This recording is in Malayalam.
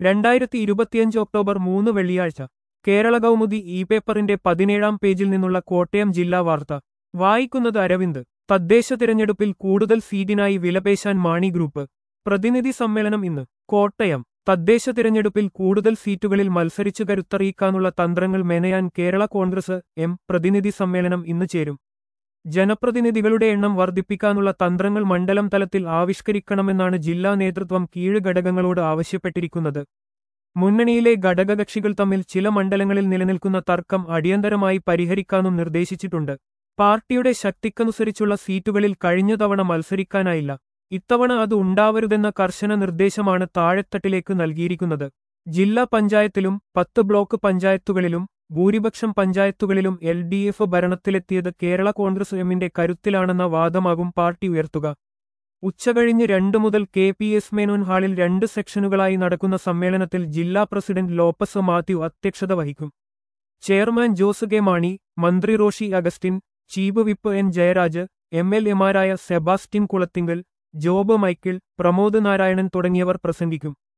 രണ്ടായിരത്തി ഇരുപത്തിയഞ്ച് ഒക്ടോബർ മൂന്ന് വെള്ളിയാഴ്ച കേരള കൗമുദി ഇ പേപ്പറിന്റെ പതിനേഴാം പേജിൽ നിന്നുള്ള കോട്ടയം ജില്ലാ വാർത്ത വായിക്കുന്നത് അരവിന്ദ് തദ്ദേശ തിരഞ്ഞെടുപ്പിൽ കൂടുതൽ സീറ്റിനായി വിലപേശാൻ മാണി ഗ്രൂപ്പ് പ്രതിനിധി സമ്മേളനം ഇന്ന് കോട്ടയം തദ്ദേശ തിരഞ്ഞെടുപ്പിൽ കൂടുതൽ സീറ്റുകളിൽ മത്സരിച്ചു കരുത്തറിയിക്കാനുള്ള തന്ത്രങ്ങൾ മെനയാൻ കേരള കോൺഗ്രസ് എം പ്രതിനിധി സമ്മേളനം ഇന്ന് ചേരും ജനപ്രതിനിധികളുടെ എണ്ണം വർദ്ധിപ്പിക്കാനുള്ള തന്ത്രങ്ങൾ മണ്ഡലം തലത്തിൽ ആവിഷ്കരിക്കണമെന്നാണ് ജില്ലാ നേതൃത്വം കീഴുഘടകങ്ങളോട് ആവശ്യപ്പെട്ടിരിക്കുന്നത് മുന്നണിയിലെ ഘടകകക്ഷികൾ തമ്മിൽ ചില മണ്ഡലങ്ങളിൽ നിലനിൽക്കുന്ന തർക്കം അടിയന്തരമായി പരിഹരിക്കാനും നിർദ്ദേശിച്ചിട്ടുണ്ട് പാർട്ടിയുടെ ശക്തിക്കനുസരിച്ചുള്ള സീറ്റുകളിൽ കഴിഞ്ഞ തവണ മത്സരിക്കാനായില്ല ഇത്തവണ അത് ഉണ്ടാവരുതെന്ന കർശന നിർദ്ദേശമാണ് താഴെത്തട്ടിലേക്ക് നൽകിയിരിക്കുന്നത് ജില്ലാ പഞ്ചായത്തിലും പത്ത് ബ്ലോക്ക് പഞ്ചായത്തുകളിലും ഭൂരിപക്ഷം പഞ്ചായത്തുകളിലും എൽ ഡി എഫ് ഭരണത്തിലെത്തിയത് കേരള കോൺഗ്രസ് എമ്മിന്റെ കരുത്തിലാണെന്ന വാദമാകും പാർട്ടി ഉയർത്തുക ഉച്ചകഴിഞ്ഞ് രണ്ടു മുതൽ കെ പി എസ് മേനോൻ ഹാളിൽ രണ്ട് സെക്ഷനുകളായി നടക്കുന്ന സമ്മേളനത്തിൽ ജില്ലാ പ്രസിഡന്റ് ലോപ്പസ് മാത്യു അധ്യക്ഷത വഹിക്കും ചെയർമാൻ ജോസ് കെ മാണി മന്ത്രി Roshi Augustine chief whip N Jayaraj M L എമാരായ Sebastian Kulathinkal Job Michael Pramod Narayanan തുടങ്ങിയവർ പ്രസംഗിക്കും